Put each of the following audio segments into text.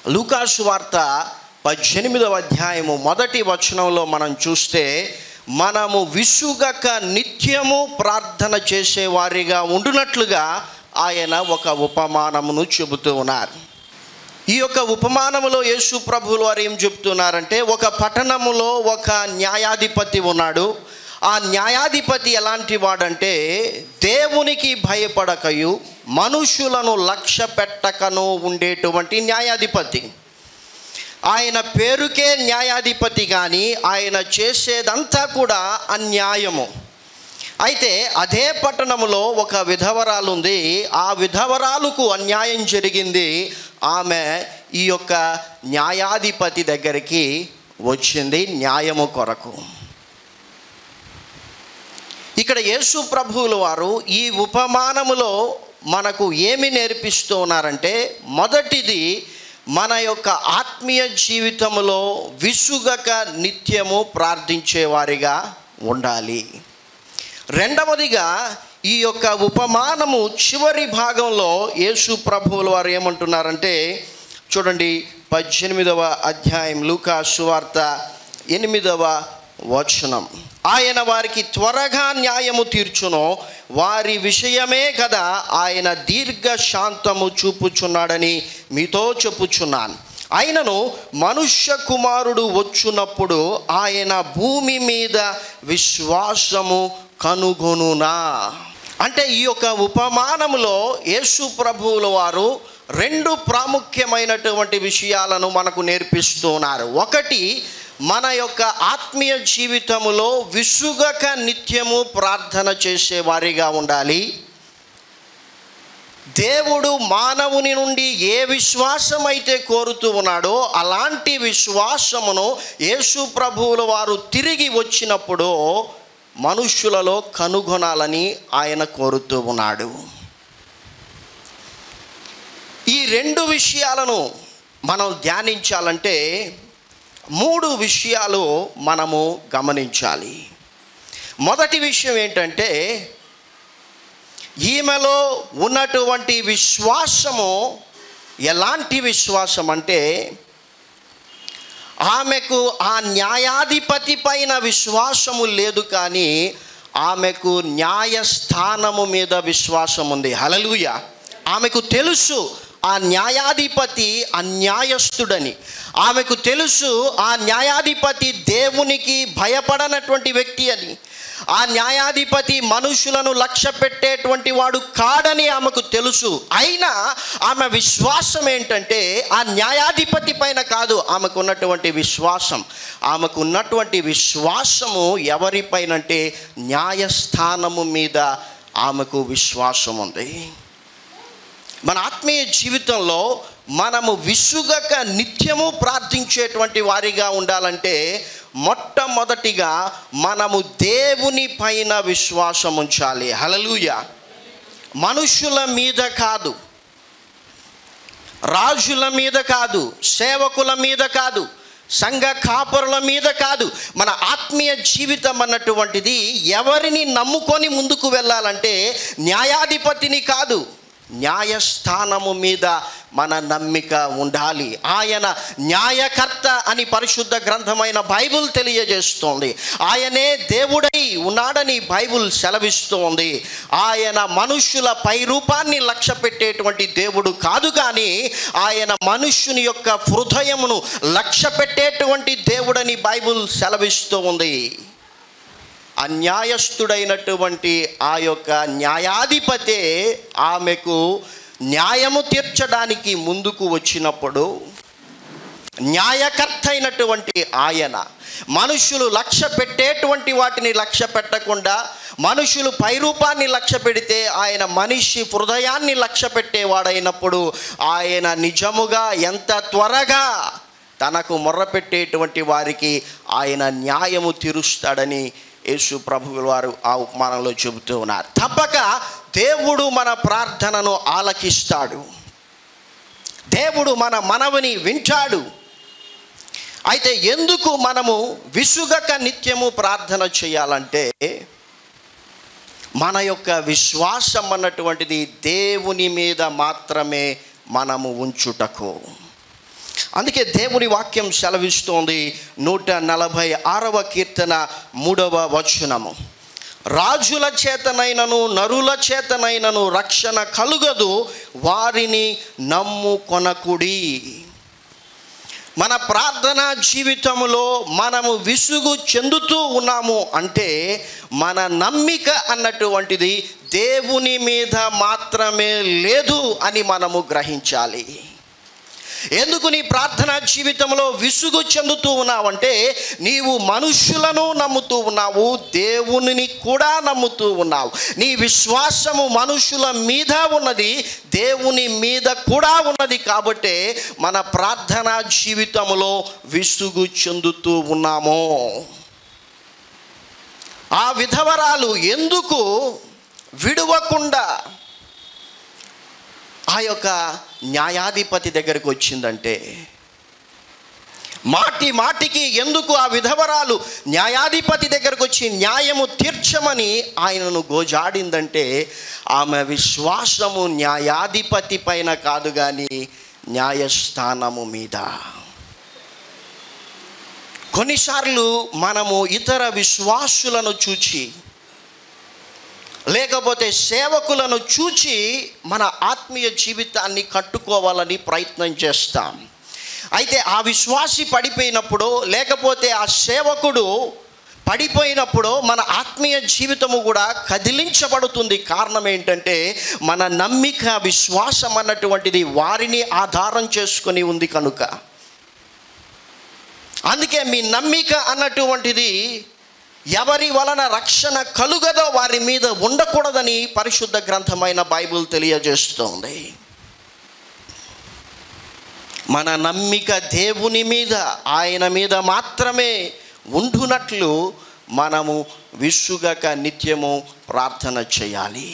లూకాసు వార్త పద్దెనిమిదవ అధ్యాయము మొదటి వచనంలో మనం చూస్తే మనము విసుగక నిత్యము ప్రార్థన చేసేవారిగా ఉండునట్లుగా ఆయన ఒక ఉపమానమును చెబుతూ ఉన్నారు ఈ యొక్క ఉపమానములో యేసు ప్రభువులు వారు ఏం చెప్తున్నారంటే ఒక పట్టణములో ఒక న్యాయాధిపతి ఉన్నాడు ఆ న్యాయాధిపతి ఎలాంటి వాడంటే దేవునికి భయపడకయు మనుషులను లక్ష్య పెట్టకను ఉండేటువంటి న్యాయాధిపతి ఆయన పేరుకే న్యాయాధిపతి కానీ ఆయన చేసేదంతా కూడా అన్యాయము అయితే అదే పట్టణంలో ఒక విధవరాలు ఉంది ఆ విధవరాలకు అన్యాయం జరిగింది ఆమె ఈ యొక్క న్యాయాధిపతి దగ్గరికి వచ్చింది న్యాయము కొరకు ఇక్కడ యేసు ప్రభువుల వారు ఈ ఉపమానములో మనకు ఏమి నేర్పిస్తూ ఉన్నారంటే మొదటిది మన యొక్క ఆత్మీయ జీవితంలో విసుగక నిత్యము ప్రార్థించేవారిగా ఉండాలి రెండవదిగా ఈ యొక్క ఉపమానము చివరి భాగంలో యేసు ప్రభువుల వారు ఏమంటున్నారంటే చూడండి పద్దెనిమిదవ అధ్యాయం లూకా సువార్త ఎనిమిదవ వచనం ఆయన వారికి త్వరగా న్యాయము తీర్చును వారి విషయమే కదా ఆయన దీర్ఘ శాంతము చూపుచున్నాడని మీతో చెప్పుచున్నాను ఆయనను మనుష్య కుమారుడు వచ్చునప్పుడు ఆయన భూమి మీద విశ్వాసము కనుగొనునా అంటే ఈ యొక్క ఉపమానములో యేసు ప్రభువుల వారు రెండు ప్రాముఖ్యమైనటువంటి విషయాలను మనకు నేర్పిస్తున్నారు ఒకటి మన యొక్క ఆత్మీయ జీవితములో విసుగక నిత్యము ప్రార్థన చేసేవారిగా ఉండాలి దేవుడు మానవుని నుండి ఏ విశ్వాసం అయితే కోరుతూ ఉన్నాడో అలాంటి విశ్వాసమును యేసు ప్రభువుల వారు తిరిగి వచ్చినప్పుడు మనుష్యులలో కనుగొనాలని ఆయన కోరుతూ ఉన్నాడు ఈ రెండు విషయాలను మనం ధ్యానించాలంటే మూడు విషయాలు మనము గమనించాలి మొదటి విషయం ఏంటంటే ఈమెలో ఉన్నటువంటి విశ్వాసము ఎలాంటి విశ్వాసం అంటే ఆమెకు ఆ న్యాయాధిపతి పైన విశ్వాసము లేదు కానీ ఆమెకు న్యాయస్థానము మీద విశ్వాసం ఉంది హలలుయ ఆమెకు తెలుసు ఆ న్యాయాధిపతి అన్యాయస్తుడని ఆమెకు తెలుసు ఆ న్యాయాధిపతి దేవునికి భయపడనటువంటి వ్యక్తి అని ఆ న్యాయాధిపతి మనుషులను లక్ష్య పెట్టేటువంటి వాడు కాడని ఆమెకు తెలుసు అయినా ఆమె విశ్వాసం ఏంటంటే ఆ న్యాయాధిపతి పైన కాదు ఆమెకు ఉన్నటువంటి విశ్వాసం ఆమెకు ఉన్నటువంటి విశ్వాసము ఎవరిపైనంటే న్యాయస్థానము మీద ఆమెకు విశ్వాసం ఉంది మన ఆత్మీయ జీవితంలో మనము విసుగక నిత్యము ప్రార్థించేటువంటి వారిగా ఉండాలంటే మొట్టమొదటిగా మనము దేవుని పైన విశ్వాసం ఉంచాలి హలలుయ మనుషుల మీద కాదు రాజుల మీద కాదు సేవకుల మీద కాదు సంఘ కాపరుల మీద కాదు మన ఆత్మీయ జీవితం అన్నటువంటిది ఎవరిని నమ్ముకొని ముందుకు వెళ్ళాలంటే న్యాయాధిపతిని కాదు న్యాయస్థానము మీద మన నమ్మిక ఉండాలి ఆయన న్యాయకర్త అని పరిశుద్ధ గ్రంథమైన బైబుల్ తెలియజేస్తోంది ఆయనే దేవుడై ఉన్నాడని బైబుల్ సెలవిస్తోంది ఆయన మనుషుల పైరూపాన్ని లక్ష్య పెట్టేటువంటి దేవుడు కాదు కానీ ఆయన మనుష్యుని యొక్క హృదయమును లక్ష్య పెట్టేటువంటి దేవుడని బైబుల్ సెలవిస్తూ ఉంది అన్యాయస్తుడైనటువంటి ఆ యొక్క న్యాయాధిపతే ఆమెకు న్యాయము తీర్చడానికి ముందుకు వచ్చినప్పుడు న్యాయకర్త అయినటువంటి ఆయన మనుషులు లక్ష్య పెట్టేటువంటి వాటిని లక్ష్య పెట్టకుండా మనుషులు పైరూపాన్ని లక్ష్య పెడితే ఆయన మనిషి హృదయాన్ని లక్ష్య పెట్టేవాడైనప్పుడు ఆయన నిజముగా ఎంత త్వరగా తనకు మొర్రపెట్టేటువంటి వారికి ఆయన న్యాయము తీరుస్తాడని యేసు ప్రభువుల వారు ఆ ఉపమానంలో చెబుతూ ఉన్నారు తప్పక దేవుడు మన ప్రార్థనను ఆలకిస్తాడు దేవుడు మన మనవిని వింటాడు అయితే ఎందుకు మనము విసుగక నిత్యము ప్రార్థన చేయాలంటే మన యొక్క విశ్వాసం అన్నటువంటిది దేవుని మీద మాత్రమే మనము ఉంచుటకు అందుకే దేవుని వాక్యం సెలవిస్తోంది నూట నలభై ఆరవ కీర్తన మూడవ వచనము రాజుల చేతనైనను నరుల చేతనైనను రక్షణ కలుగదు వారిని నమ్ము కొనకుడి మన ప్రార్థన జీవితంలో మనము విసుగు చెందుతూ ఉన్నాము అంటే మన నమ్మిక అన్నటువంటిది దేవుని మీద మాత్రమే లేదు అని మనము గ్రహించాలి ఎందుకు నీ ప్రార్థన జీవితంలో విసుగు చెందుతూ ఉన్నావంటే నీవు మనుషులను నమ్ముతూ ఉన్నావు దేవునిని కూడా నమ్ముతూ ఉన్నావు నీ విశ్వాసము మనుషుల మీద ఉన్నది దేవుని మీద కూడా ఉన్నది కాబట్టే మన ప్రార్థన జీవితంలో విసుగు చెందుతూ ఉన్నాము ఆ విధవరాలు ఎందుకు విడవకుండా ఆ యొక్క న్యాయాధిపతి దగ్గరికి వచ్చిందంటే మాటి మాటికి ఎందుకు ఆ విధవరాలు న్యాయాధిపతి దగ్గరకు వచ్చి న్యాయము తీర్చమని ఆయనను గోజాడిందంటే ఆమె విశ్వాసము న్యాయాధిపతి పైన కాదు కానీ న్యాయస్థానము మీద కొన్నిసార్లు మనము ఇతర విశ్వాసులను చూచి లేకపోతే సేవకులను చూచి మన ఆత్మీయ జీవితాన్ని కట్టుకోవాలని ప్రయత్నం చేస్తాం అయితే ఆ విశ్వాసి పడిపోయినప్పుడు లేకపోతే ఆ సేవకుడు పడిపోయినప్పుడు మన ఆత్మీయ జీవితము కూడా కదిలించబడుతుంది కారణం ఏంటంటే మన నమ్మిక విశ్వాసం అన్నటువంటిది వారిని ఆధారం చేసుకొని ఉంది కనుక అందుకే మీ నమ్మిక అన్నటువంటిది ఎవరి వలన రక్షణ కలుగదో వారి మీద ఉండకూడదని పరిశుద్ధ గ్రంథమైన బైబిల్ తెలియజేస్తోంది మన నమ్మిక దేవుని మీద ఆయన మీద మాత్రమే ఉండునట్లు మనము విసుగక నిత్యము ప్రార్థన చేయాలి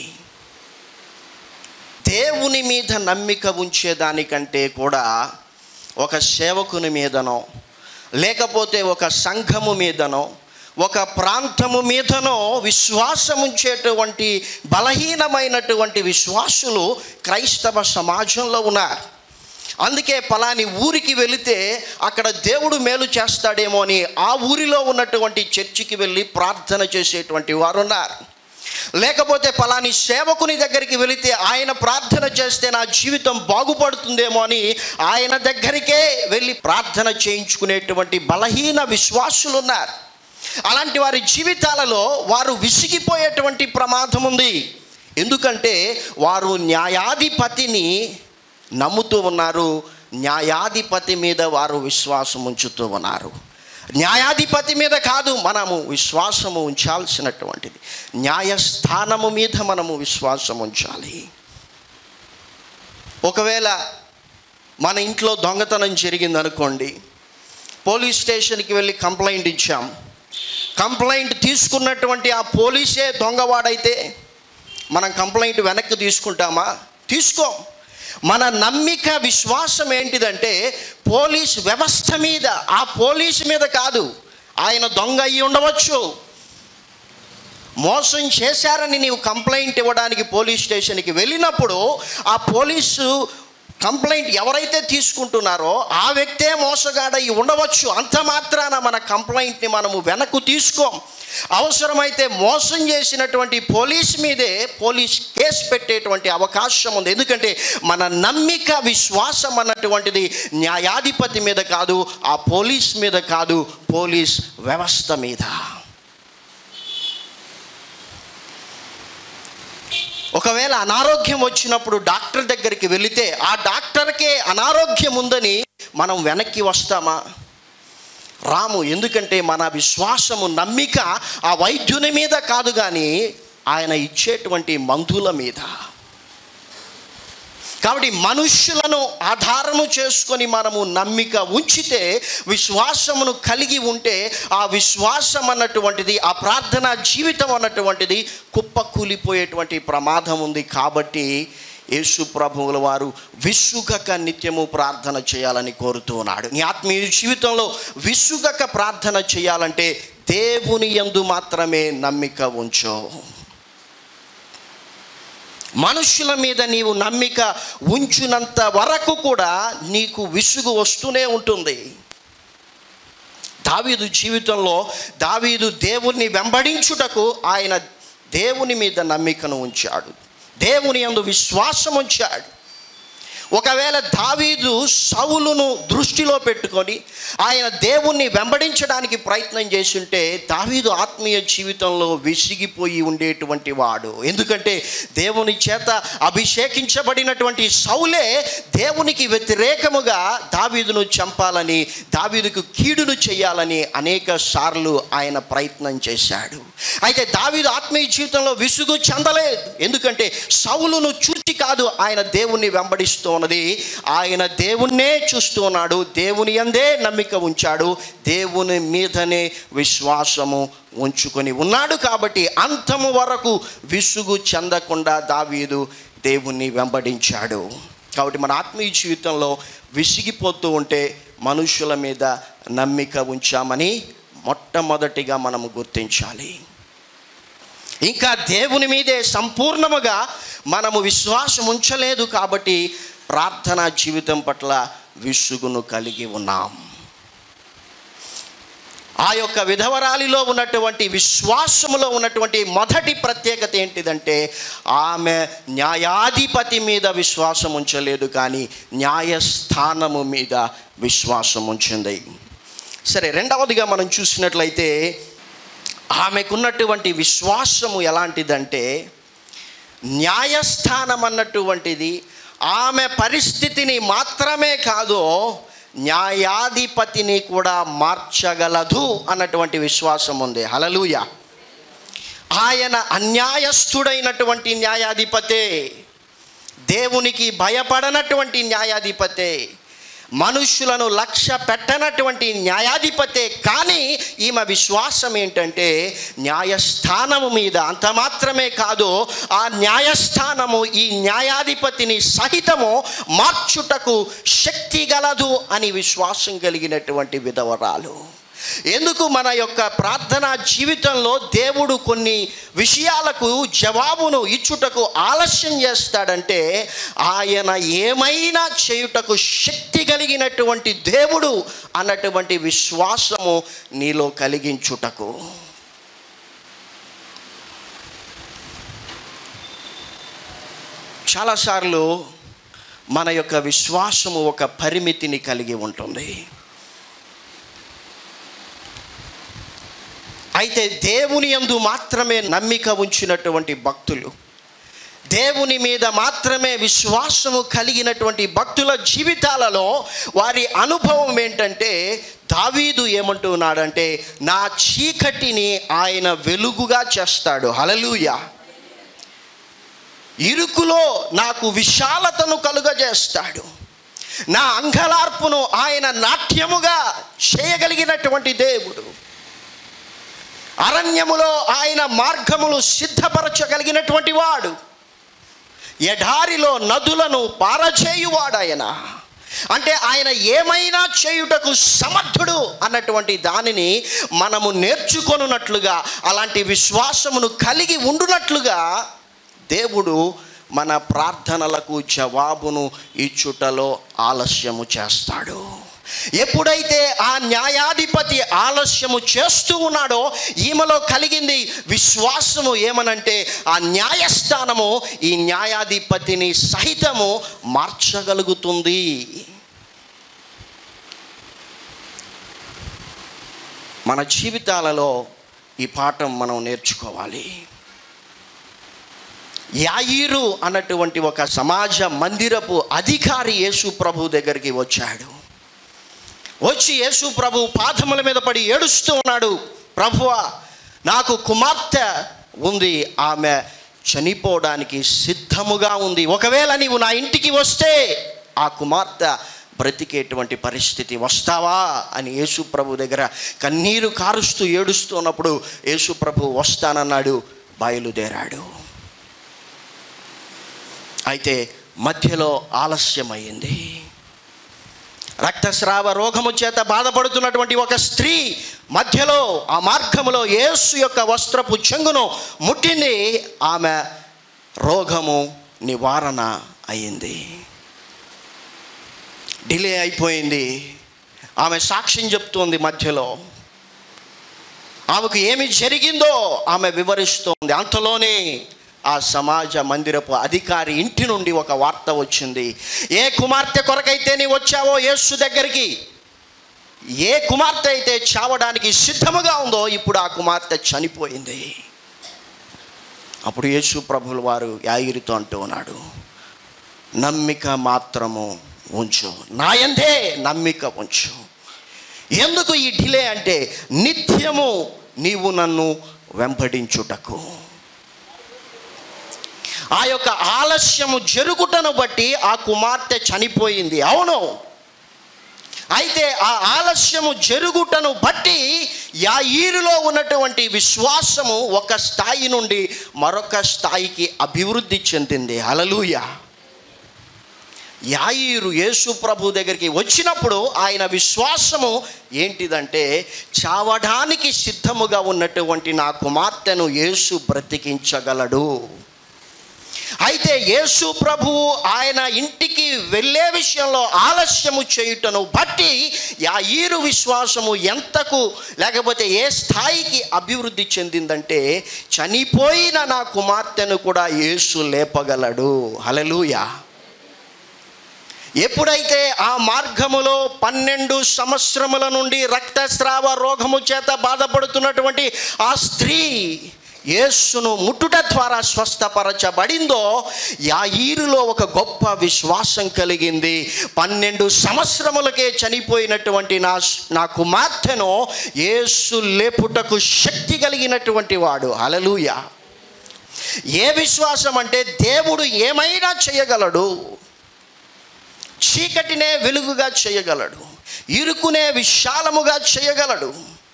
దేవుని మీద నమ్మిక ఉంచేదానికంటే కూడా ఒక సేవకుని మీదనో లేకపోతే ఒక సంఘము మీదనో ఒక ప్రాంతము మీదనో విశ్వాసం ఉంచేటువంటి బలహీనమైనటువంటి విశ్వాసులు క్రైస్తవ సమాజంలో ఉన్నారు అందుకే పలాని ఊరికి వెళితే అక్కడ దేవుడు మేలు చేస్తాడేమో అని ఆ ఊరిలో ఉన్నటువంటి చర్చికి వెళ్ళి ప్రార్థన చేసేటువంటి వారు ఉన్నారు లేకపోతే పలాని సేవకుని దగ్గరికి వెళితే ఆయన ప్రార్థన చేస్తే నా జీవితం బాగుపడుతుందేమో అని ఆయన దగ్గరికే వెళ్ళి ప్రార్థన చేయించుకునేటువంటి బలహీన విశ్వాసులు ఉన్నారు అలాంటి వారి జీవితాలలో వారు విసిగిపోయేటువంటి ప్రమాదం ఉంది ఎందుకంటే వారు న్యాయాధిపతిని నమ్ముతూ ఉన్నారు న్యాయాధిపతి మీద వారు విశ్వాసం ఉంచుతూ ఉన్నారు న్యాయాధిపతి మీద కాదు మనము విశ్వాసము ఉంచాల్సినటువంటిది న్యాయస్థానము మీద మనము విశ్వాసం ఉంచాలి ఒకవేళ మన ఇంట్లో దొంగతనం జరిగింది అనుకోండి పోలీస్ స్టేషన్కి వెళ్ళి కంప్లైంట్ ఇచ్చాం కంప్లైంట్ తీసుకున్నటువంటి ఆ పోలీసే దొంగవాడైతే మనం కంప్లైంట్ వెనక్కి తీసుకుంటామా తీసుకో మన నమ్మిక విశ్వాసం ఏంటిదంటే పోలీస్ వ్యవస్థ మీద ఆ పోలీస్ మీద కాదు ఆయన దొంగ అయ్యి ఉండవచ్చు మోసం చేశారని నీవు కంప్లైంట్ ఇవ్వడానికి పోలీస్ స్టేషన్కి వెళ్ళినప్పుడు ఆ పోలీసు కంప్లైంట్ ఎవరైతే తీసుకుంటున్నారో ఆ వ్యక్తే మోసగాడై ఉండవచ్చు అంత మాత్రాన మన కంప్లైంట్ని మనము వెనక్కు తీసుకోం అవసరమైతే మోసం చేసినటువంటి పోలీస్ మీదే పోలీస్ కేసు పెట్టేటువంటి అవకాశం ఉంది ఎందుకంటే మన నమ్మిక విశ్వాసం అన్నటువంటిది న్యాయాధిపతి మీద కాదు ఆ పోలీస్ మీద కాదు పోలీస్ వ్యవస్థ మీద ఒకవేళ అనారోగ్యం వచ్చినప్పుడు డాక్టర్ దగ్గరికి వెళితే ఆ డాక్టర్కే అనారోగ్యం ఉందని మనం వెనక్కి వస్తామా రాము ఎందుకంటే మన విశ్వాసము నమ్మిక ఆ వైద్యుని మీద కాదు కానీ ఆయన ఇచ్చేటువంటి మందుల మీద కాబట్టి మనుష్యులను ఆధారము చేసుకొని మనము నమ్మిక ఉంచితే విశ్వాసమును కలిగి ఉంటే ఆ విశ్వాసం అన్నటువంటిది ఆ ప్రార్థన జీవితం అన్నటువంటిది కుప్పకూలిపోయేటువంటి ప్రమాదం ఉంది కాబట్టి యేసు ప్రభువుల వారు విసుగక నిత్యము ప్రార్థన చేయాలని కోరుతూ ఉన్నాడు నీ ఆత్మీయ జీవితంలో విసుగక ప్రార్థన చేయాలంటే దేవుని యందు మాత్రమే నమ్మిక ఉంచో మనుషుల మీద నీవు నమ్మిక ఉంచునంత వరకు కూడా నీకు విసుగు వస్తూనే ఉంటుంది దావీదు జీవితంలో దావీదు దేవుణ్ణి వెంబడించుటకు ఆయన దేవుని మీద నమ్మికను ఉంచాడు దేవుని యందు విశ్వాసం ఉంచాడు ఒకవేళ దావీదు సౌలును దృష్టిలో పెట్టుకొని ఆయన దేవుణ్ణి వెంబడించడానికి ప్రయత్నం చేస్తుంటే దావీదు ఆత్మీయ జీవితంలో విసిగిపోయి ఉండేటువంటి వాడు ఎందుకంటే దేవుని చేత అభిషేకించబడినటువంటి సౌలే దేవునికి వ్యతిరేకముగా దావీదును చంపాలని దావీదుకు కీడును చేయాలని అనేక సార్లు ఆయన ప్రయత్నం చేశాడు అయితే దావీదు ఆత్మీయ జీవితంలో విసుగు చెందలేదు ఎందుకంటే సౌలును చూచి కాదు ఆయన దేవుణ్ణి వెంబడిస్తూ ఉన్నది ఆయన దేవుణ్ణే చూస్తూ ఉన్నాడు దేవుని అందే నమ్మిక ఉంచాడు దేవుని మీదనే విశ్వాసము ఉంచుకొని ఉన్నాడు కాబట్టి అంతము వరకు విసుగు చెందకుండా దావీదు దేవుణ్ణి వెంబడించాడు కాబట్టి మన ఆత్మీయ జీవితంలో విసిగిపోతూ ఉంటే మనుషుల మీద నమ్మిక ఉంచామని మొట్టమొదటిగా మనము గుర్తించాలి ఇంకా దేవుని మీదే సంపూర్ణముగా మనము విశ్వాసం ఉంచలేదు కాబట్టి ప్రార్థనా జీవితం పట్ల విసుగును కలిగి ఉన్నాం ఆ యొక్క విధవరాలిలో ఉన్నటువంటి విశ్వాసములో ఉన్నటువంటి మొదటి ప్రత్యేకత ఏంటిదంటే ఆమె న్యాయాధిపతి మీద విశ్వాసం ఉంచలేదు కానీ న్యాయస్థానము మీద విశ్వాసం ఉంచింది సరే రెండవదిగా మనం చూసినట్లయితే ఆమెకున్నటువంటి విశ్వాసము ఎలాంటిదంటే న్యాయస్థానం అన్నటువంటిది ఆమె పరిస్థితిని మాత్రమే కాదు న్యాయాధిపతిని కూడా మార్చగలదు అన్నటువంటి విశ్వాసం ఉంది హలలుయ ఆయన అన్యాయస్థుడైనటువంటి న్యాయాధిపతే దేవునికి భయపడనటువంటి న్యాయాధిపతే మనుషులను లక్ష్య పెట్టనటువంటి న్యాయాధిపతే కానీ ఈమె విశ్వాసం ఏంటంటే న్యాయస్థానము మీద అంత మాత్రమే కాదు ఆ న్యాయస్థానము ఈ న్యాయాధిపతిని సహితము మార్చుటకు శక్తి గలదు అని విశ్వాసం కలిగినటువంటి విధవరాలు ఎందుకు మన యొక్క ప్రార్థనా జీవితంలో దేవుడు కొన్ని విషయాలకు జవాబును ఇచ్చుటకు ఆలస్యం చేస్తాడంటే ఆయన ఏమైనా చేయుటకు శక్తి కలిగినటువంటి దేవుడు అన్నటువంటి విశ్వాసము నీలో కలిగించుటకు చాలాసార్లు మన యొక్క విశ్వాసము ఒక పరిమితిని కలిగి ఉంటుంది అయితే దేవుని యందు మాత్రమే నమ్మిక ఉంచినటువంటి భక్తులు దేవుని మీద మాత్రమే విశ్వాసము కలిగినటువంటి భక్తుల జీవితాలలో వారి అనుభవం ఏంటంటే దావీదు ఏమంటున్నాడంటే నా చీకటిని ఆయన వెలుగుగా చేస్తాడు హలలుయ ఇరుకులో నాకు విశాలతను కలుగజేస్తాడు నా అంగలార్పును ఆయన నాట్యముగా చేయగలిగినటువంటి దేవుడు అరణ్యములో ఆయన మార్గములు సిద్ధపరచగలిగినటువంటి వాడు ఎడారిలో నదులను పారచేయువాడు ఆయన అంటే ఆయన ఏమైనా చేయుటకు సమర్థుడు అన్నటువంటి దానిని మనము నేర్చుకొనున్నట్లుగా అలాంటి విశ్వాసమును కలిగి ఉండునట్లుగా దేవుడు మన ప్రార్థనలకు జవాబును ఇచ్చుటలో ఆలస్యము చేస్తాడు ఎప్పుడైతే ఆ న్యాయాధిపతి ఆలస్యము చేస్తూ ఉన్నాడో ఈమెలో కలిగింది విశ్వాసము ఏమనంటే ఆ న్యాయస్థానము ఈ న్యాయాధిపతిని సహితము మార్చగలుగుతుంది మన జీవితాలలో ఈ పాఠం మనం నేర్చుకోవాలి యాయిరు అన్నటువంటి ఒక సమాజ మందిరపు అధికారి యేసు ప్రభు దగ్గరికి వచ్చాడు వచ్చి యేసు ప్రభు పాదముల మీద పడి ఏడుస్తూ ఉన్నాడు ప్రభువా నాకు కుమార్తె ఉంది ఆమె చనిపోవడానికి సిద్ధముగా ఉంది ఒకవేళ నీవు నా ఇంటికి వస్తే ఆ కుమార్తె బ్రతికేటువంటి పరిస్థితి వస్తావా అని యేసు ప్రభు దగ్గర కన్నీరు కారుస్తూ ఏడుస్తూ ఉన్నప్పుడు యేసు ప్రభు వస్తానన్నాడు బయలుదేరాడు అయితే మధ్యలో ఆలస్యమైంది రక్తస్రావ రోగము చేత బాధపడుతున్నటువంటి ఒక స్త్రీ మధ్యలో ఆ మార్గములో యేసు యొక్క వస్త్రపు చెంగును ముట్టింది ఆమె రోగము నివారణ అయింది డిలే అయిపోయింది ఆమె సాక్ష్యం చెప్తోంది మధ్యలో ఆమెకు ఏమి జరిగిందో ఆమె వివరిస్తోంది అంతలోనే ఆ సమాజ మందిరపు అధికారి ఇంటి నుండి ఒక వార్త వచ్చింది ఏ కుమార్తె కొరకైతే నీ వచ్చావో యేసు దగ్గరికి ఏ కుమార్తె అయితే చావడానికి సిద్ధముగా ఉందో ఇప్పుడు ఆ కుమార్తె చనిపోయింది అప్పుడు యేసు ప్రభుల వారు యాగిరితో అంటూ ఉన్నాడు నమ్మిక మాత్రము ఉంచు నాయందే నమ్మిక ఉంచు ఎందుకు ఈ డిలే అంటే నిత్యము నీవు నన్ను వెంబడించుటకు ఆ యొక్క ఆలస్యము జరుగుటను బట్టి ఆ కుమార్తె చనిపోయింది అవును అయితే ఆ ఆలస్యము జరుగుటను బట్టి యాఈరులో ఉన్నటువంటి విశ్వాసము ఒక స్థాయి నుండి మరొక స్థాయికి అభివృద్ధి చెందింది హలలుయ యాయిరు యేసు ప్రభు దగ్గరికి వచ్చినప్పుడు ఆయన విశ్వాసము ఏంటిదంటే చావడానికి సిద్ధముగా ఉన్నటువంటి నా కుమార్తెను యేసు బ్రతికించగలడు అయితే యేసు ప్రభువు ఆయన ఇంటికి వెళ్ళే విషయంలో ఆలస్యము చేయుటను బట్టి యాయిరు విశ్వాసము ఎంతకు లేకపోతే ఏ స్థాయికి అభివృద్ధి చెందిందంటే చనిపోయిన నా కుమార్తెను కూడా యేసు లేపగలడు హలలుయా ఎప్పుడైతే ఆ మార్గములో పన్నెండు సంవత్సరముల నుండి రక్తస్రావ రోగము చేత బాధపడుతున్నటువంటి ఆ స్త్రీ యేసును ముట్టుట ద్వారా స్వస్థపరచబడిందో యాఈరులో ఒక గొప్ప విశ్వాసం కలిగింది పన్నెండు సంవత్సరములకే చనిపోయినటువంటి నా నా కుమార్తెను యేసు లేపుటకు శక్తి కలిగినటువంటి వాడు అలలుయ ఏ విశ్వాసం అంటే దేవుడు ఏమైనా చేయగలడు చీకటినే వెలుగుగా చేయగలడు ఇరుకునే విశాలముగా చేయగలడు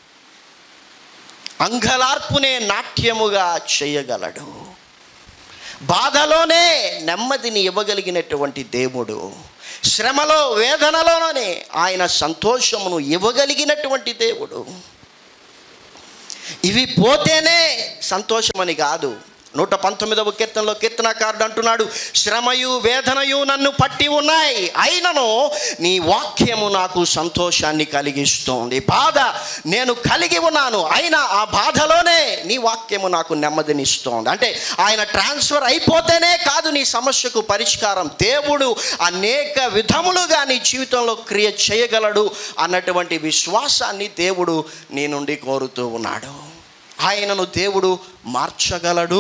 అంగలార్పునే నాట్యముగా చేయగలడు బాధలోనే నెమ్మదిని ఇవ్వగలిగినటువంటి దేవుడు శ్రమలో వేదనలోనే ఆయన సంతోషమును ఇవ్వగలిగినటువంటి దేవుడు ఇవి పోతేనే సంతోషమని కాదు నూట పంతొమ్మిదవ కీర్తనలో కీర్తనకారుడు అంటున్నాడు శ్రమయు వేదనయు నన్ను పట్టి ఉన్నాయి అయినను నీ వాక్యము నాకు సంతోషాన్ని కలిగిస్తోంది బాధ నేను కలిగి ఉన్నాను అయినా ఆ బాధలోనే నీ వాక్యము నాకు నెమ్మదినిస్తోంది అంటే ఆయన ట్రాన్స్ఫర్ అయిపోతేనే కాదు నీ సమస్యకు పరిష్కారం దేవుడు అనేక విధములుగా నీ జీవితంలో క్రియ చేయగలడు అన్నటువంటి విశ్వాసాన్ని దేవుడు నీ నుండి కోరుతూ ఉన్నాడు ఆయనను దేవుడు మార్చగలడు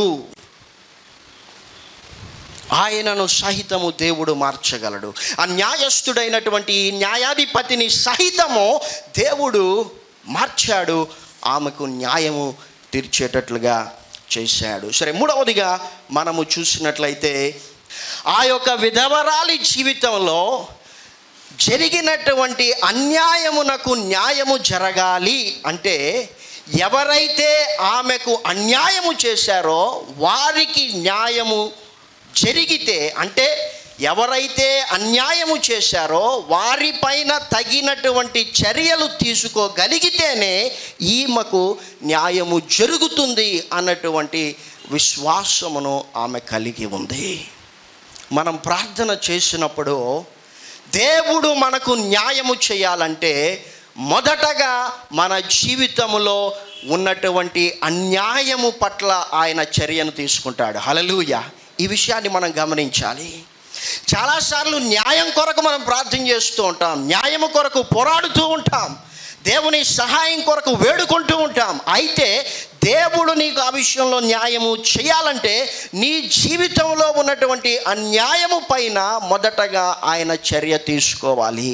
ఆయనను సహితము దేవుడు మార్చగలడు ఆ న్యాయస్థుడైనటువంటి ఈ న్యాయాధిపతిని సహితము దేవుడు మార్చాడు ఆమెకు న్యాయము తీర్చేటట్లుగా చేశాడు సరే మూడవదిగా మనము చూసినట్లయితే ఆ యొక్క విధవరాలి జీవితంలో జరిగినటువంటి అన్యాయమునకు న్యాయము జరగాలి అంటే ఎవరైతే ఆమెకు అన్యాయము చేశారో వారికి న్యాయము జరిగితే అంటే ఎవరైతే అన్యాయము చేశారో వారిపైన తగినటువంటి చర్యలు తీసుకోగలిగితేనే ఈమెకు న్యాయము జరుగుతుంది అన్నటువంటి విశ్వాసమును ఆమె కలిగి ఉంది మనం ప్రార్థన చేసినప్పుడు దేవుడు మనకు న్యాయము చేయాలంటే మొదటగా మన జీవితంలో ఉన్నటువంటి అన్యాయము పట్ల ఆయన చర్యను తీసుకుంటాడు హలలుయ ఈ విషయాన్ని మనం గమనించాలి చాలాసార్లు న్యాయం కొరకు మనం ప్రార్థన చేస్తూ ఉంటాం న్యాయము కొరకు పోరాడుతూ ఉంటాం దేవుని సహాయం కొరకు వేడుకుంటూ ఉంటాం అయితే దేవుడు నీకు ఆ విషయంలో న్యాయము చేయాలంటే నీ జీవితంలో ఉన్నటువంటి అన్యాయము పైన మొదటగా ఆయన చర్య తీసుకోవాలి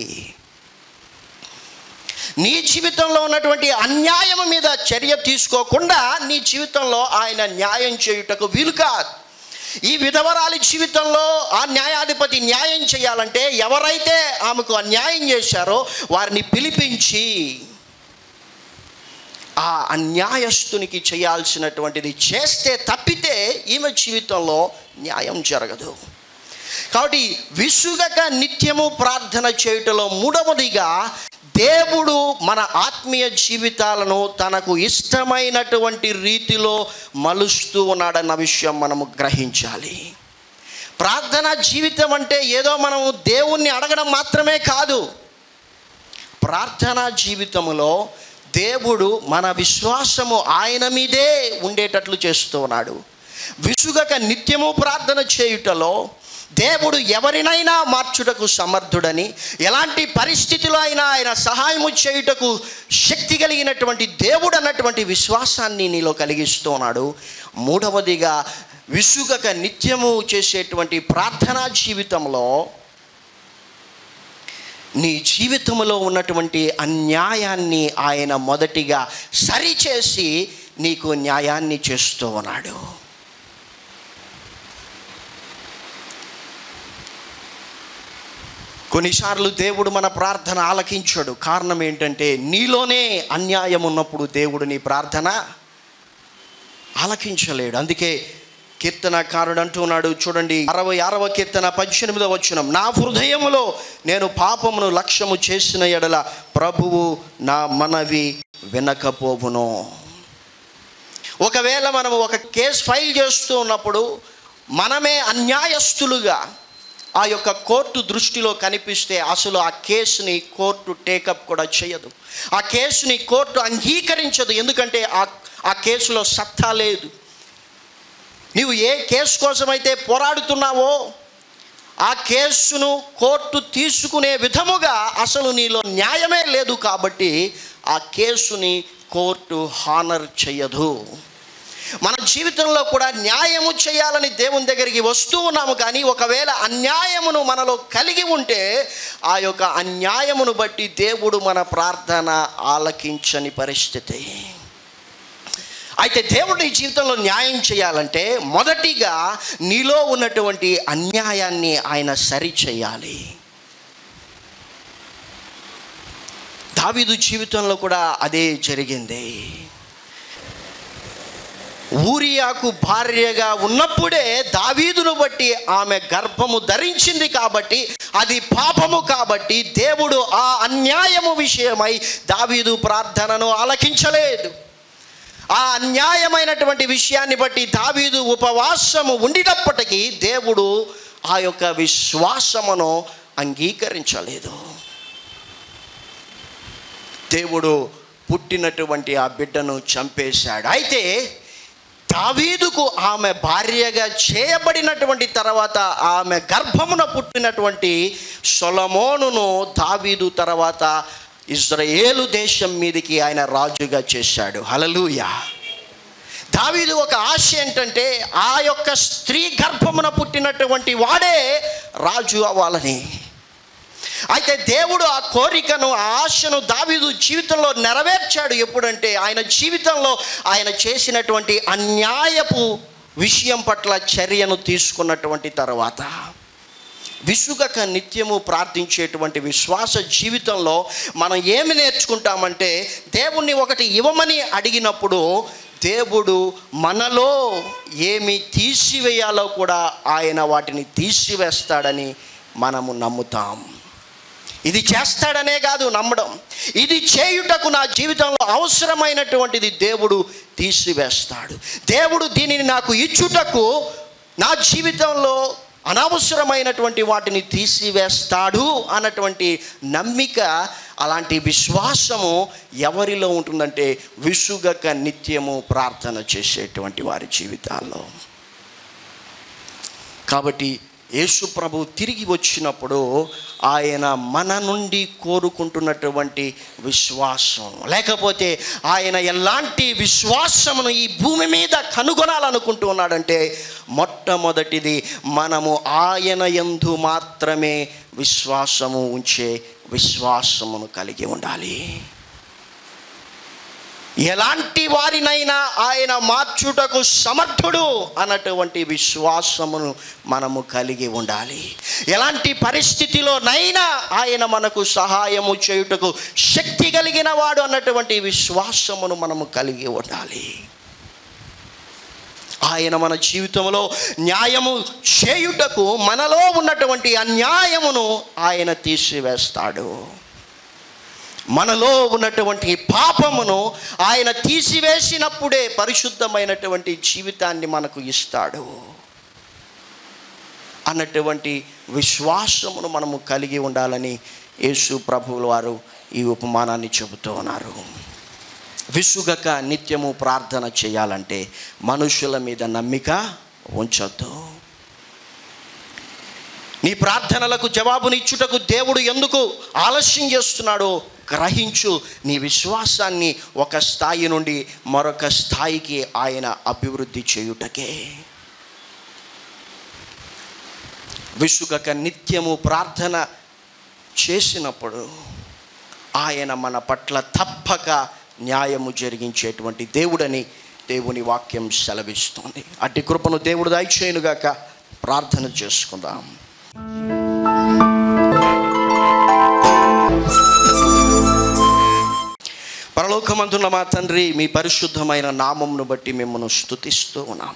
నీ జీవితంలో ఉన్నటువంటి అన్యాయం మీద చర్య తీసుకోకుండా నీ జీవితంలో ఆయన న్యాయం చేయుటకు వీలు కాదు ఈ విధవరాలి జీవితంలో ఆ న్యాయాధిపతి న్యాయం చేయాలంటే ఎవరైతే ఆమెకు అన్యాయం చేశారో వారిని పిలిపించి ఆ అన్యాయస్తునికి చేయాల్సినటువంటిది చేస్తే తప్పితే ఈమె జీవితంలో న్యాయం జరగదు కాబట్టి విసుగక నిత్యము ప్రార్థన చేయుటలో మూడవదిగా దేవుడు మన ఆత్మీయ జీవితాలను తనకు ఇష్టమైనటువంటి రీతిలో మలుస్తూ ఉన్నాడన్న విషయం మనము గ్రహించాలి ప్రార్థన జీవితం అంటే ఏదో మనము దేవుణ్ణి అడగడం మాత్రమే కాదు ప్రార్థనా జీవితంలో దేవుడు మన విశ్వాసము ఆయన మీదే ఉండేటట్లు చేస్తూ ఉన్నాడు విసుగక నిత్యము ప్రార్థన చేయుటలో దేవుడు ఎవరినైనా మార్చుటకు సమర్థుడని ఎలాంటి పరిస్థితిలో అయినా ఆయన సహాయము చేయుటకు శక్తి కలిగినటువంటి దేవుడు అన్నటువంటి విశ్వాసాన్ని నీలో కలిగిస్తూ ఉన్నాడు మూడవదిగా విసుగక నిత్యము చేసేటువంటి ప్రార్థనా జీవితంలో నీ జీవితంలో ఉన్నటువంటి అన్యాయాన్ని ఆయన మొదటిగా సరిచేసి నీకు న్యాయాన్ని చేస్తూ ఉన్నాడు కొన్నిసార్లు దేవుడు మన ప్రార్థన ఆలకించడు కారణం ఏంటంటే నీలోనే అన్యాయం ఉన్నప్పుడు దేవుడు నీ ప్రార్థన ఆలకించలేడు అందుకే కీర్తనకారుడు అంటున్నాడు చూడండి అరవై ఆరవ కీర్తన పద్దెనిమిదవ వచనం నా హృదయములో నేను పాపమును లక్ష్యము చేసిన ఎడల ప్రభువు నా మనవి వినకపోవును ఒకవేళ మనం ఒక కేసు ఫైల్ చేస్తూ ఉన్నప్పుడు మనమే అన్యాయస్తులుగా ఆ యొక్క కోర్టు దృష్టిలో కనిపిస్తే అసలు ఆ కేసుని కోర్టు టేకప్ కూడా చేయదు ఆ కేసుని కోర్టు అంగీకరించదు ఎందుకంటే ఆ ఆ కేసులో సత్తా లేదు నీవు ఏ కేసు కోసమైతే పోరాడుతున్నావో ఆ కేసును కోర్టు తీసుకునే విధముగా అసలు నీలో న్యాయమే లేదు కాబట్టి ఆ కేసుని కోర్టు హానర్ చేయదు మన జీవితంలో కూడా న్యాయము చేయాలని దేవుని దగ్గరికి వస్తూ ఉన్నాము కానీ ఒకవేళ అన్యాయమును మనలో కలిగి ఉంటే ఆ యొక్క అన్యాయమును బట్టి దేవుడు మన ప్రార్థన ఆలకించని పరిస్థితి అయితే దేవుడు నీ జీవితంలో న్యాయం చేయాలంటే మొదటిగా నీలో ఉన్నటువంటి అన్యాయాన్ని ఆయన సరి చేయాలి దావీదు జీవితంలో కూడా అదే జరిగింది ఊరియాకు భార్యగా ఉన్నప్పుడే దావీదును బట్టి ఆమె గర్భము ధరించింది కాబట్టి అది పాపము కాబట్టి దేవుడు ఆ అన్యాయము విషయమై దావీదు ప్రార్థనను ఆలకించలేదు ఆ అన్యాయమైనటువంటి విషయాన్ని బట్టి దావీదు ఉపవాసము ఉండినప్పటికీ దేవుడు ఆ యొక్క విశ్వాసమును అంగీకరించలేదు దేవుడు పుట్టినటువంటి ఆ బిడ్డను చంపేశాడు అయితే దావీదుకు ఆమె భార్యగా చేయబడినటువంటి తర్వాత ఆమె గర్భమున పుట్టినటువంటి సొలమోనును దావీదు తర్వాత ఇజ్రాయేలు దేశం మీదకి ఆయన రాజుగా చేశాడు హలలుయ దావీదు ఒక ఆశ ఏంటంటే ఆ యొక్క స్త్రీ గర్భమున పుట్టినటువంటి వాడే రాజు అవ్వాలని అయితే దేవుడు ఆ కోరికను ఆ ఆశను దావీదు జీవితంలో నెరవేర్చాడు ఎప్పుడంటే ఆయన జీవితంలో ఆయన చేసినటువంటి అన్యాయపు విషయం పట్ల చర్యను తీసుకున్నటువంటి తర్వాత విసుగక నిత్యము ప్రార్థించేటువంటి విశ్వాస జీవితంలో మనం ఏమి నేర్చుకుంటామంటే దేవుణ్ణి ఒకటి ఇవ్వమని అడిగినప్పుడు దేవుడు మనలో ఏమి తీసివేయాలో కూడా ఆయన వాటిని తీసివేస్తాడని మనము నమ్ముతాం ఇది చేస్తాడనే కాదు నమ్మడం ఇది చేయుటకు నా జీవితంలో అవసరమైనటువంటిది దేవుడు తీసివేస్తాడు దేవుడు దీనిని నాకు ఇచ్చుటకు నా జీవితంలో అనవసరమైనటువంటి వాటిని తీసివేస్తాడు అన్నటువంటి నమ్మిక అలాంటి విశ్వాసము ఎవరిలో ఉంటుందంటే విసుగక నిత్యము ప్రార్థన చేసేటువంటి వారి జీవితాల్లో కాబట్టి యేసు ప్రభు తిరిగి వచ్చినప్పుడు ఆయన మన నుండి కోరుకుంటున్నటువంటి విశ్వాసం లేకపోతే ఆయన ఎలాంటి విశ్వాసమును ఈ భూమి మీద కనుగొనాలనుకుంటూ ఉన్నాడంటే మొట్టమొదటిది మనము ఆయన యందు మాత్రమే విశ్వాసము ఉంచే విశ్వాసమును కలిగి ఉండాలి ఎలాంటి వారినైనా ఆయన మార్చుటకు సమర్థుడు అన్నటువంటి విశ్వాసమును మనము కలిగి ఉండాలి ఎలాంటి పరిస్థితిలోనైనా ఆయన మనకు సహాయము చేయుటకు శక్తి కలిగిన వాడు అన్నటువంటి విశ్వాసమును మనము కలిగి ఉండాలి ఆయన మన జీవితంలో న్యాయము చేయుటకు మనలో ఉన్నటువంటి అన్యాయమును ఆయన తీసివేస్తాడు మనలో ఉన్నటువంటి పాపమును ఆయన తీసివేసినప్పుడే పరిశుద్ధమైనటువంటి జీవితాన్ని మనకు ఇస్తాడు అన్నటువంటి విశ్వాసమును మనము కలిగి ఉండాలని యేసు ప్రభువుల వారు ఈ ఉపమానాన్ని చెబుతూ ఉన్నారు విసుగక నిత్యము ప్రార్థన చేయాలంటే మనుషుల మీద నమ్మిక ఉంచొద్దు నీ ప్రార్థనలకు జవాబునిచ్చుటకు దేవుడు ఎందుకు ఆలస్యం చేస్తున్నాడో గ్రహించు నీ విశ్వాసాన్ని ఒక స్థాయి నుండి మరొక స్థాయికి ఆయన అభివృద్ధి చేయుటకే విసుగక నిత్యము ప్రార్థన చేసినప్పుడు ఆయన మన పట్ల తప్పక న్యాయము జరిగించేటువంటి దేవుడని దేవుని వాక్యం సెలవిస్తుంది అట్టి కృపను దేవుడు దయచేయునుగాక ప్రార్థన చేసుకుందాం పరలోకమందున్న మా తండ్రి మీ పరిశుద్ధమైన నామంను బట్టి మిమ్మల్ని స్తుతిస్తూ ఉన్నాం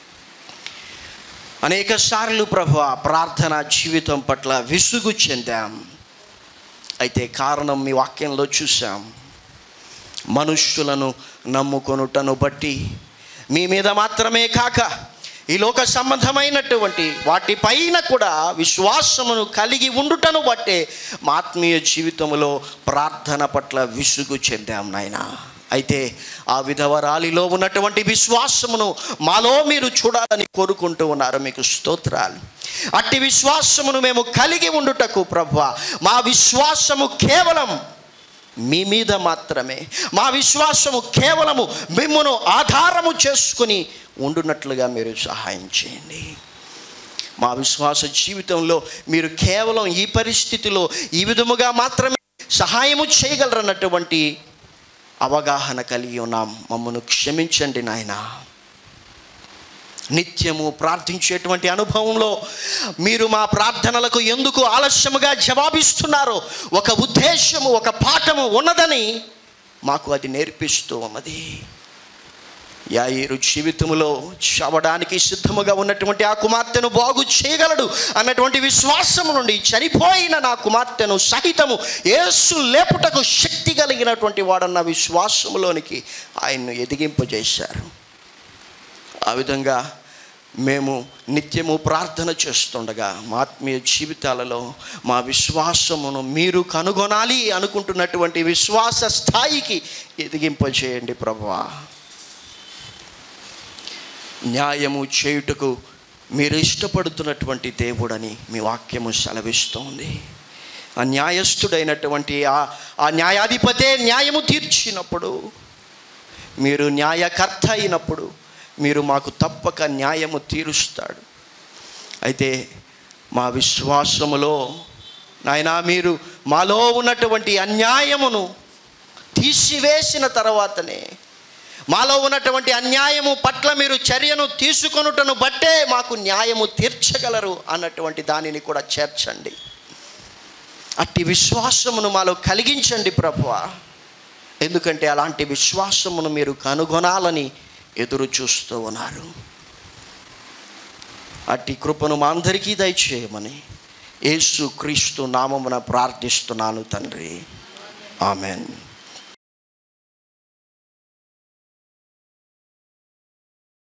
అనేక సార్లు ప్రభు ప్రార్థన జీవితం పట్ల విసుగు చెందాం అయితే కారణం మీ వాక్యంలో చూసాం మనుష్యులను నమ్ముకొనుటను బట్టి మీ మీద మాత్రమే కాక ఈ లోక సంబంధమైనటువంటి వాటిపైన కూడా విశ్వాసమును కలిగి ఉండుటను బట్టే మా ఆత్మీయ జీవితంలో ప్రార్థన పట్ల విసుగు చెందాం నాయన అయితే ఆ విధవరాలిలో ఉన్నటువంటి విశ్వాసమును మాలో మీరు చూడాలని కోరుకుంటూ ఉన్నారు మీకు స్తోత్రాలు అట్టి విశ్వాసమును మేము కలిగి ఉండుటకు ప్రభు మా విశ్వాసము కేవలం మీ మీద మాత్రమే మా విశ్వాసము కేవలము మిమ్మను ఆధారము చేసుకుని ఉండునట్లుగా మీరు సహాయం చేయండి మా విశ్వాస జీవితంలో మీరు కేవలం ఈ పరిస్థితిలో ఈ విధముగా మాత్రమే సహాయము చేయగలరన్నటువంటి అవగాహన కలిగి ఉన్నాం మమ్మను క్షమించండి నాయనా నిత్యము ప్రార్థించేటువంటి అనుభవంలో మీరు మా ప్రార్థనలకు ఎందుకు ఆలస్యముగా జవాబిస్తున్నారో ఒక ఉద్దేశము ఒక పాఠము ఉన్నదని మాకు అది నేర్పిస్తూ ఉన్నది యాయిరు జీవితంలో చవడానికి సిద్ధముగా ఉన్నటువంటి ఆ కుమార్తెను బాగు చేయగలడు అన్నటువంటి విశ్వాసము నుండి చనిపోయిన నా కుమార్తెను సహితము యేసు లేపుటకు శక్తి కలిగినటువంటి వాడన్న విశ్వాసములోనికి ఆయన్ను ఎదిగింపజేశారు ఆ విధంగా మేము నిత్యము ప్రార్థన చేస్తుండగా మా ఆత్మీయ జీవితాలలో మా విశ్వాసమును మీరు కనుగొనాలి అనుకుంటున్నటువంటి విశ్వాస స్థాయికి ఎదిగింపజేయండి ప్రభువా న్యాయము చేయుటకు మీరు ఇష్టపడుతున్నటువంటి దేవుడని మీ వాక్యము సెలవిస్తోంది ఆ న్యాయస్థుడైనటువంటి ఆ ఆ న్యాయాధిపతే న్యాయము తీర్చినప్పుడు మీరు న్యాయకర్త అయినప్పుడు మీరు మాకు తప్పక న్యాయము తీరుస్తాడు అయితే మా విశ్వాసములో నాయనా మీరు మాలో ఉన్నటువంటి అన్యాయమును తీసివేసిన తర్వాతనే మాలో ఉన్నటువంటి అన్యాయము పట్ల మీరు చర్యను తీసుకొనుటను బట్టే మాకు న్యాయము తీర్చగలరు అన్నటువంటి దానిని కూడా చేర్చండి అట్టి విశ్వాసమును మాలో కలిగించండి ప్రభువా ఎందుకంటే అలాంటి విశ్వాసమును మీరు కనుగొనాలని ఎదురు చూస్తూ ఉన్నారు అట్టి కృపను మా అందరికీ దయచేయమని యేసు క్రీస్తు నామమున ప్రార్థిస్తున్నాను తండ్రి ఆమెన్